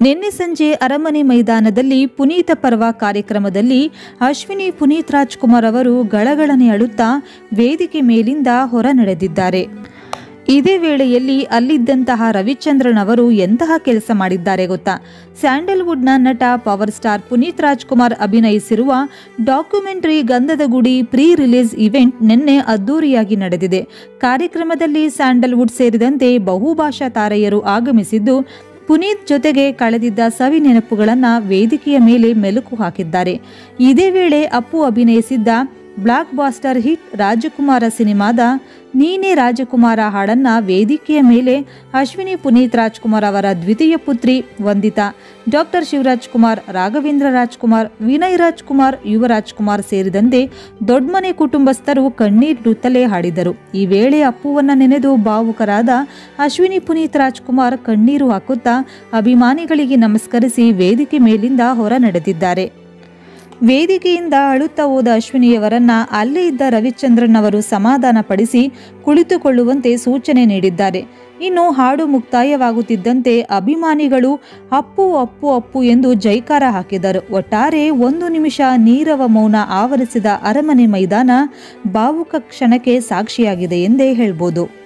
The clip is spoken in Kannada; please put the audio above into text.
ನಿನ್ನೆ ಸಂಜೆ ಅರಮನೆ ಮೈದಾನದಲ್ಲಿ ಪುನೀತ ಪರ್ವ ಕಾರ್ಯಕ್ರಮದಲ್ಲಿ ಅಶ್ವಿನಿ ಪುನೀತ್ ರಾಜ್ಕುಮಾರ್ ಅವರು ಗಳಗಳನೆ ಅಳುತ್ತಾ ವೇದಿಕೆ ಮೇಲಿಂದ ಹೊರ ನಡೆದಿದ್ದಾರೆ ಇದೇ ವೇಳೆಯಲ್ಲಿ ಅಲ್ಲಿದ್ದಂತಹ ರವಿಚಂದ್ರನ್ ಅವರು ಎಂತಹ ಕೆಲಸ ಮಾಡಿದ್ದಾರೆ ಗೊತ್ತಾ ಸ್ಯಾಂಡಲ್ವುಡ್ನ ನಟ ಪವರ್ ಸ್ಟಾರ್ ಪುನೀತ್ ರಾಜ್ಕುಮಾರ್ ಅಭಿನಯಿಸಿರುವ documentary Gandhada Gudi pre release event ನಿನ್ನೆ ಅದ್ದೂರಿಯಾಗಿ ನಡೆದಿದೆ ಕಾರ್ಯಕ್ರಮದಲ್ಲಿ ಸ್ಯಾಂಡಲ್ವುಡ್ ಸೇರಿದಂತೆ ಬಹುಭಾಷಾ ತಾರೆಯರು ಆಗಮಿಸಿದ್ದು ಪುನೀತ್ ಜೊತೆಗೆ ಕಳೆದಿದ್ದ ಸವಿ ನೆನಪುಗಳನ್ನು ವೇದಿಕೆಯ ಮೇಲೆ ಮೆಲುಕು ಹಾಕಿದ್ದಾರೆ ಇದೇ ವೇಳೆ ಅಪ್ಪು ಅಭಿನಯಿಸಿದ್ದ ಬ್ಲಾಕ್ ಬಾಸ್ಟರ್ ಹಿಟ್ ರಾಜಕುಮಾರ ಸಿನಿಮಾದ ನೀನೇ ರಾಜಕುಮಾರ ಹಾಡನ್ನ ವೇದಿಕೆಯ ಮೇಲೆ ಅಶ್ವಿನಿ ಪುನೀತ್ ರಾಜ್ಕುಮಾರ್ ಅವರ ದ್ವಿತೀಯ ಪುತ್ರಿ ವಂದಿತಾ ಡಾಕ್ಟರ್ ಶಿವರಾಜ್ ಕುಮಾರ್ ರಾಘವೇಂದ್ರ ರಾಜ್ಕುಮಾರ್ ವಿನಯ್ ರಾಜ್ಕುಮಾರ್ ಯುವರಾಜ್ ಕುಮಾರ್ ಸೇರಿದಂತೆ ದೊಡ್ಮನೆ ಕುಟುಂಬಸ್ಥರು ಕಣ್ಣೀರಿಡುತ್ತಲೇ ಹಾಡಿದರು ಈ ವೇಳೆ ಅಪ್ಪುವನ್ನ ನೆನೆದು ಭಾವುಕರಾದ ಅಶ್ವಿನಿ ಪುನೀತ್ ರಾಜ್ಕುಮಾರ್ ಕಣ್ಣೀರು ಹಾಕುತ್ತಾ ಅಭಿಮಾನಿಗಳಿಗೆ ನಮಸ್ಕರಿಸಿ ವೇದಿಕೆ ಮೇಲಿಂದ ಹೊರ ನಡೆದಿದ್ದಾರೆ ವೇದಿಕೆಯಿಂದ ಅಳುತ್ತಾ ಹೋದ ಅಶ್ವಿನಿಯವರನ್ನ ಅಲ್ಲೇ ಇದ್ದ ರವಿಚಂದ್ರನ್ ಅವರು ಸಮಾಧಾನ ಪಡಿಸಿ ಕುಳಿತುಕೊಳ್ಳುವಂತೆ ಸೂಚನೆ ನೀಡಿದ್ದಾರೆ ಇನ್ನು ಹಾಡು ಮುಕ್ತಾಯವಾಗುತ್ತಿದ್ದಂತೆ ಅಭಿಮಾನಿಗಳು ಅಪ್ಪು ಅಪ್ಪು ಅಪ್ಪು ಎಂದು ಜೈಕಾರ ಹಾಕಿದರು ಒಟ್ಟಾರೆ ಒಂದು ನಿಮಿಷ ನೀರವ ಮೌನ ಆವರಿಸಿದ ಅರಮನೆ ಮೈದಾನ ಭಾವುಕ ಕ್ಷಣಕ್ಕೆ ಸಾಕ್ಷಿಯಾಗಿದೆ ಎಂದೇ ಹೇಳ್ಬೋದು